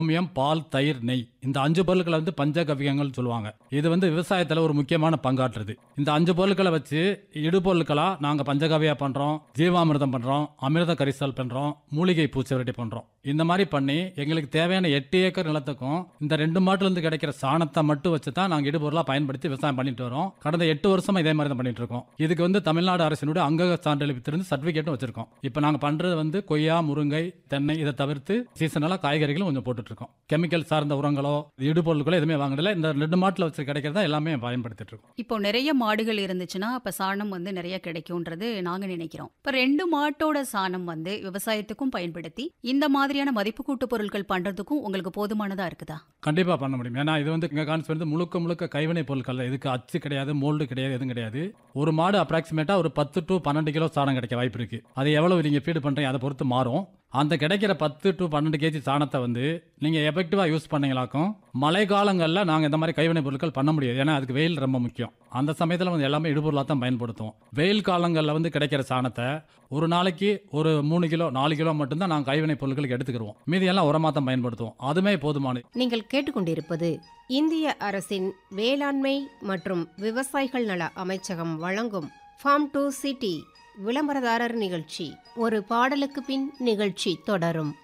கோமியம் பால் தயிர் நெய் இந்த அஞ்சு பொருட்களை வந்து பஞ்சகவியங்கள் சொல்லுவாங்க இது வந்து விவசாயத்தில் ஒரு முக்கியமான பங்காற்றுது இந்த அஞ்சு பொருட்களை வச்சு இடுபொருட்களா நாங்கள் பஞ்சகவியா பண்றோம் ஜீவாமிர்தம் பண்றோம் அமிர்த கரிசல் பண்றோம் மூலிகை பூச்சவரட்டி பண்றோம் இந்த மாதிரி பண்ணி எங்களுக்கு தேவையான எட்டு ஏக்கர் நிலத்துக்கும் இந்த ரெண்டு மாட்டுல இருந்து கிடைக்கிற சாணத்தை மட்டும் வச்சு தான் நாங்கள் இடுபொருளாக பயன்படுத்தி விவசாயம் பண்ணிட்டு வரோம் கடந்த எட்டு வருஷமா இதே மாதிரி தான் பண்ணிட்டு இருக்கோம் இதுக்கு வந்து தமிழ்நாடு அரசினுடைய அங்க சான்றளிப்பிலிருந்து சர்டிஃபிகேட்டும் வச்சிருக்கோம் இப்போ நாங்கள் பண்றது வந்து கொய்யா முருங்கை தென்னை இதை தவிர்த்து சீசனலாக காய்கறிகளும் கொஞ்சம் போட்டுட்டு இருக்கோம் கெமிக்கல் சார்ந்த உரங்களோ இடுபொருட்களோ எதுவுமே வாங்கினதில்ல இந்த ரெண்டு மாட்டில் வச்சு கிடைக்கிறதா எல்லாமே பயன்படுத்திட்டு இருக்கோம் இப்போ நிறைய மாடுகள் இருந்துச்சுன்னா அப்ப சாணம் வந்து நிறைய கிடைக்கும்ன்றது நாங்க நினைக்கிறோம் இப்ப ரெண்டு மாட்டோட சாணம் வந்து விவசாயத்துக்கும் பயன்படுத்தி இந்த மாதிரியான மதிப்பு கூட்டு பொருட்கள் பண்றதுக்கும் உங்களுக்கு போதுமானதா இருக்குதா கண்டிப்பாக பண்ண முடியும் ஏன்னா இது வந்து எங்கள் கான்செப்ட் வந்து முழுக்க முழுக்க கைவினை பொருட்கள் தான். இதுக்கு அச்சு கிடையாது மோல்டு கிடையாது எதுவும் கிடையாது ஒரு மாடு அப்ராக்சிமேட்டாக ஒரு பத்து டு பன்னெண்டு கிலோ சாணம் கிடைக்க வாய்ப்பு இருக்கு அது எவ்வளவு நீங்கள் ஃபீடு பண்ணுறீங்க அதை பொறுத்து மாறும் அந்த கிடைக்கிற பத்து டு பன்னெண்டு கேஜி சாணத்தை வந்து நீங்கள் எஃபெக்டிவாக யூஸ் பண்ணீங்களாக்கும் மழை காலங்களில் நாங்கள் இந்த மாதிரி கைவினை பொருட்கள் பண்ண முடியாது ஏன்னா அதுக்கு வெயில் ரொம்ப முக்கியம் அந்த சமயத்தில் வந்து எல்லாமே இடுபொருளாக தான் பயன்படுத்துவோம் வெயில் காலங்களில் வந்து கிடைக்கிற சாணத்தை ஒரு நாளைக்கு ஒரு மூணு கிலோ நாலு கிலோ மட்டும்தான் நாங்கள் கைவினை பொருட்களுக்கு எடுத்துக்கிடுவோம் மீதியெல்லாம் உரமாக தான் பயன்படுத்துவோம் அதுமே போதுமானது நீங்கள் கேட்டுக்கொண்டிருப்பது இந்திய அரசின் வேளாண்மை மற்றும் விவசாயிகள் நல அமைச்சகம் வழங்கும் ஃபார்ம் டு சிட்டி விளம்பரதாரர் நிகழ்ச்சி ஒரு பாடலுக்கு பின் நிகழ்ச்சி தொடரும்